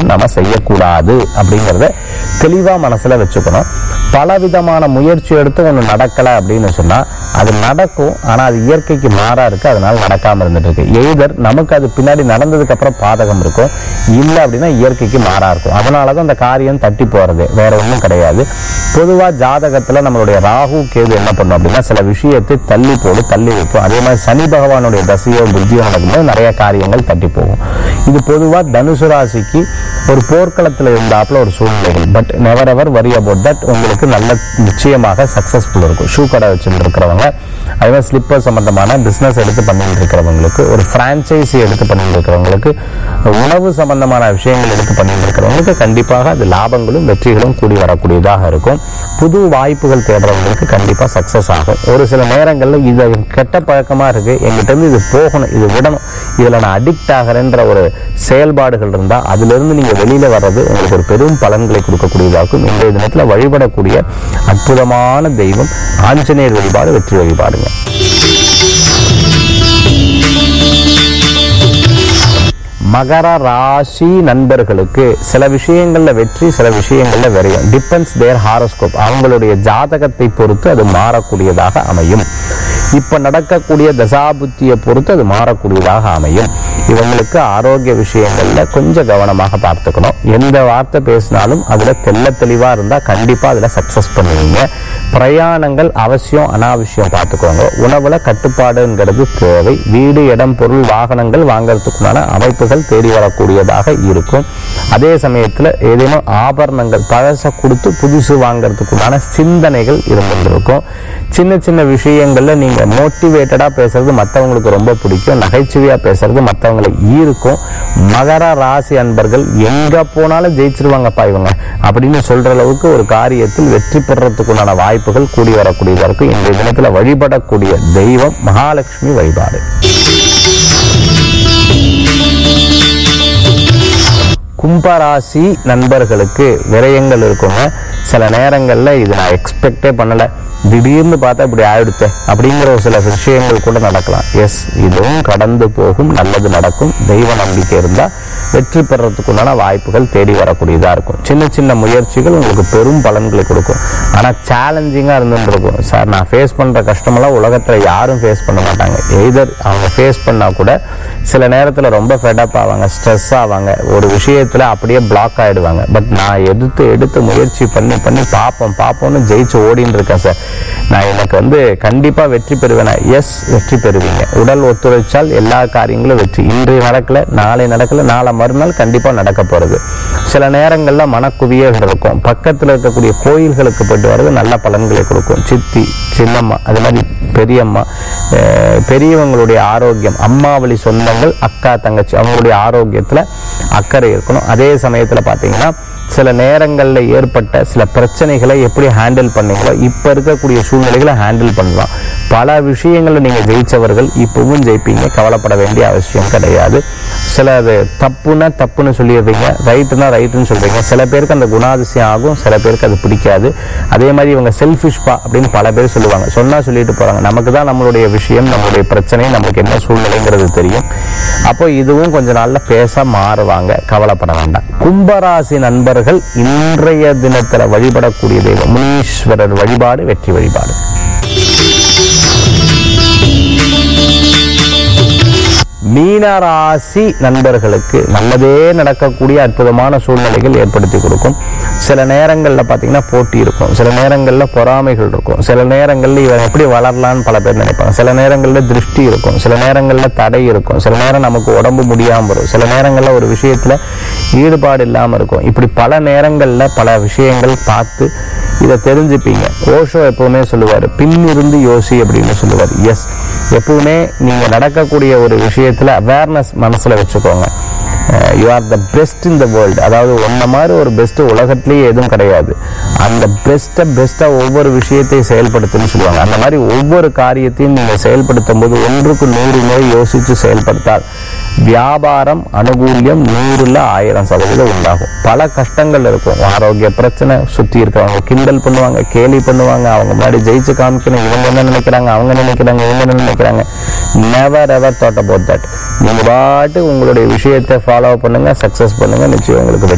நம்ம செய்யக்கூடாது அப்படிங்கிறத தெளிவா மனசுல வச்சுக்கணும் பலவிதமான முயற்சி எடுத்து ஒன்று நடக்கலை அப்படின்னு சொன்னா அது நடக்கும் ஆனா அது இயற்கைக்கு மாறா இருக்கு அதனால நடக்காம இருந்துட்டு இருக்கு எய்தர் நமக்கு அது பின்னாடி நடந்ததுக்கு அப்புறம் பாதகம் இருக்கும் இல்லை அப்படின்னா இயற்கைக்கு மாறா இருக்கும் அதனால தான் அந்த காரியம் தட்டி போறது வேற ஒன்றும் கிடையாது பொதுவா ஜாதகத்துல நம்மளுடைய ராகு கேது என்ன பண்ணும் அப்படின்னா சில விஷயத்தை தள்ளி போடு தள்ளி வைக்கும் அதே மாதிரி சனி பகவானுடைய தசையோ புத்தியோ நடக்கும்போது நிறைய காரியங்கள் தட்டி போகும் இது பொதுவா தனுசு ராசிக்கு ஒரு போர்க்களத்தில் இருந்தாப்புல ஒரு சூழ்நிலைகள் but never ever worry about that உங்களுக்கு நல்ல நிச்சயமாக சக்சஸ்ஃபுல் இருக்கும் ஷூ கடை வச்சுட்டு இருக்கிறவங்க அதே மாதிரி ஸ்லிப்பர் சம்பந்தமான பிசினஸ் எடுத்து பண்ணிட்டு இருக்கிறவங்களுக்கு ஒரு பிரான்ச்சைசி எடுத்து பண்ணிட்டு இருக்கிறவங்களுக்கு உணவு சம்பந்தமான விஷயங்கள் எடுத்து பண்ணிட்டு இருக்கிறவங்களுக்கு கண்டிப்பாக அது லாபங்களும் வெற்றிகளும் கூடி வரக்கூடியதாக இருக்கும் புது வாய்ப்புகள் தேடுறவங்களுக்கு கண்டிப்பா சக்சஸ் ஆகும் ஒரு சில நேரங்கள்ல இது கெட்ட பழக்கமா இருக்கு எங்கிட்ட இருந்து இது போகணும் இது விடணும் இதுல நான் அடிக்ட் ஆகிறேன்ற ஒரு செயல்பாடுகள் இருந்தா அதுல இருந்து நீங்க வெளியில வர்றது உங்களுக்கு ஒரு பெரும் பலன்களை கொடுக்கக்கூடியதாக இருக்கும் இன்றைய தினத்துல வழிபடக்கூடிய அற்புதமான தெய்வம் ஆஞ்சநேயர் வழிபாடு வெற்றி வழிபாடுங்க மகர ராசி நண்பர்களுக்கு சில விஷயங்கள்ல வெற்றி சில விஷயங்கள்ல விரையும் டிபெண்ட்ஸ் தேர் ஹாரோஸ்கோப் அவங்களுடைய ஜாதகத்தை பொறுத்து அது மாறக்கூடியதாக அமையும் இப்ப நடக்கக்கூடிய தசாபுத்தியை பொறுத்து அது மாறக்கூடியதாக அமையும் இவங்களுக்கு ஆரோக்கிய விஷயங்கள்ல கொஞ்சம் கவனமாக பார்த்துக்கணும் எந்த வார்த்தை பேசினாலும் அதுல தெள்ள தெளிவா இருந்தா கண்டிப்பா அதுல சக்சஸ் பண்ணுவீங்க பிரயாணங்கள் அவசியம் அனாவசியம் பார்த்துக்கோங்க உணவுல கட்டுப்பாடுங்கிறது தேவை வீடு இடம் பொருள் வாகனங்கள் வாங்கறதுக்குண்டான அமைப்புகள் தேடி வரக்கூடியதாக இருக்கும் அதே சமயத்துல ஏதேனும் ஆபரணங்கள் பழச கொடுத்து புதுசு வாங்கறதுக்குண்டான சிந்தனைகள் இருந்திருக்கும் சின்ன சின்ன விஷயங்கள்ல நீங்க மோட்டிவேட்டடா பேசுறது மற்றவங்களுக்கு ரொம்ப பிடிக்கும் நகைச்சுவையா பேசுறது மற்றவங்களை ஈர்க்கும் மகர ராசி அன்பர்கள் எங்க போனாலும் ஜெயிச்சிருவாங்கப்பா இவங்க அப்படின்னு சொல்ற அளவுக்கு ஒரு காரியத்தில் வெற்றி பெறறதுக்குண்டான வாய்ப்புகள் கூடி வரக்கூடியதா இருக்கும் இன்றைய தினத்துல வழிபடக்கூடிய தெய்வம் மகாலட்சுமி வழிபாடு கும்பராசி நண்பர்களுக்கு விரயங்கள் இருக்குங்க சில நேரங்கள்ல இது நான் எக்ஸ்பெக்டே பண்ணல திடீர்னு பார்த்தா இப்படி ஆயிடுச்சே அப்படிங்கிற ஒரு சில விஷயங்கள் கூட நடக்கலாம் எஸ் இதுவும் கடந்து போகும் நல்லது நடக்கும் தெய்வ நம்பிக்கை இருந்தா வெற்றி பெறறதுக்குண்டான வாய்ப்புகள் தேடி வரக்கூடியதா இருக்கும் சின்ன சின்ன முயற்சிகள் உங்களுக்கு பெரும் பலன்களை கொடுக்கும் ஆனா சேலஞ்சிங்கா இருந்துட்டு இருக்கும் சார் நான் ஃபேஸ் பண்ற கஷ்டமெல்லாம் உலகத்துல யாரும் ஃபேஸ் பண்ண மாட்டாங்க எய்தர் அவங்க ஃபேஸ் பண்ணா கூட சில நேரத்துல ரொம்ப ஃபெடப் ஆவாங்க ஸ்ட்ரெஸ் ஆவாங்க ஒரு விஷயத்துல அப்படியே பிளாக் ஆயிடுவாங்க பட் நான் எடுத்து எடுத்து முயற்சி பண்ணி பண்ணி பார்ப்போம் பார்ப்போம்னு ஜெயிச்சு ஓடின்னு இருக்கேன் சார் நான் எனக்கு வந்து கண்டிப்பா வெற்றி பெறுவேனா எஸ் வெற்றி பெறுவீங்க உடல் ஒத்துழைச்சால் எல்லா காரியங்களும் வெற்றி இன்று நடக்கல நாளை நடக்கல நாளை மறுநாள் கண்டிப்பா நடக்க போறது சில நேரங்கள்ல மனக்குவியல் இருக்கும் பக்கத்துல இருக்கக்கூடிய கோயில்களுக்கு போயிட்டு வர்றது நல்ல பலன்களை கொடுக்கும் சித்தி சின்னம்மா அது மாதிரி பெரியம்மா அஹ் பெரியவங்களுடைய ஆரோக்கியம் அம்மா வழி சொந்தங்கள் அக்கா தங்கச்சி அவங்களுடைய ஆரோக்கியத்துல அக்கறை இருக்கணும் அதே சமயத்துல பாத்தீங்கன்னா சில நேரங்கள்ல ஏற்பட்ட சில பிரச்சனைகளை எப்படி ஹேண்டில் பண்ணீங்களோ இப்ப இருக்கக்கூடிய சூழ்நிலைகளை ஹேண்டில் பண்ணலாம் பல விஷயங்கள்ல நீங்க ஜெயிச்சவர்கள் இப்பவும் ஜெயிப்பீங்க கவலைப்பட வேண்டிய அவசியம் கிடையாது சில அது தப்புன்னா தப்புன்னு சொல்லிடுறீங்க ரைட்டுனா ரைட்டுன்னு சொல்றீங்க சில பேருக்கு அந்த குணாதிசயம் ஆகும் சில பேருக்கு அது பிடிக்காது அதே மாதிரி இவங்க செல்ஃபிஷ்பா அப்படின்னு பல பேர் சொல்லுவாங்க சொன்னா சொல்லிட்டு போறாங்க நமக்கு தான் நம்மளுடைய விஷயம் நம்மளுடைய பிரச்சனை நமக்கு என்ன சூழ்நிலைங்கிறது தெரியும் அப்போ இதுவும் கொஞ்ச நாள்ல பேச மாறுவாங்க கவலைப்பட வேண்டாம் கும்பராசி நண்பர்கள் இன்றைய தினத்துல வழிபடக்கூடிய தெய்வம் முனீஸ்வரர் வழிபாடு வெற்றி வழிபாடு மீனராசி நண்பர்களுக்கு நல்லதே நடக்கக்கூடிய அற்புதமான சூழ்நிலைகள் ஏற்படுத்தி கொடுக்கும் சில நேரங்கள்ல பாத்தீங்கன்னா போட்டி இருக்கும் சில நேரங்கள்ல பொறாமைகள் இருக்கும் சில நேரங்கள்ல இவன் எப்படி வளரலான்னு பல பேர் நினைப்பாங்க சில நேரங்கள்ல திருஷ்டி இருக்கும் சில நேரங்கள்ல தடை இருக்கும் சில நேரம் நமக்கு உடம்பு முடியாம வரும் சில நேரங்கள்ல ஒரு விஷயத்துல ஈடுபாடு இல்லாம இருக்கும் இப்படி பல நேரங்கள்ல பல விஷயங்கள் பார்த்து இதை தெரிஞ்சுப்பீங்க ஓஷோ எப்பவுமே சொல்லுவார் பின்னிருந்து யோசி அப்படின்னு சொல்லுவார் எஸ் எப்பவுமே நீங்க நடக்கக்கூடிய ஒரு விஷயத்துல அவேர்னஸ் மனசுல வச்சுக்கோங்க you are the best in the world அதாவது ஒன்ன மாதிரி ஒரு பெஸ்ட் உலகத்திலேயே எதுவும் கிடையாது அந்த பெஸ்ட்டை பெஸ்ட்டாக ஒவ்வொரு விஷயத்தையும் செயல்படுத்துன்னு சொல்லுவாங்க அந்த மாதிரி ஒவ்வொரு காரியத்தையும் நீங்கள் செயல்படுத்தும் போது ஒன்றுக்கு நூறு முறை யோசித்து செயல்படுத்தால் வியாபாரம் அனுகூல்யம் நூறுல ஆயிரம் சதவீதம் உண்டாகும் பல கஷ்டங்கள் இருக்கும் ஆரோக்கிய பிரச்சனை சுற்றி இருக்கிறவங்க கிண்டல் பண்ணுவாங்க கேலி பண்ணுவாங்க அவங்க முன்னாடி ஜெயிச்சு காமிக்கணும் இவங்க என்ன நினைக்கிறாங்க அவங்க நினைக்கிறாங்க இவங்க என்ன நினைக்கிறாங்க never ever thought about that நீங்க பாட்டு உங்களுடைய விஷயத்தை ஃபாலோ பண்ணுங்க சக்சஸ் பண்ணுங்க நிச்சயம் உங்களுக்கு வெற்றி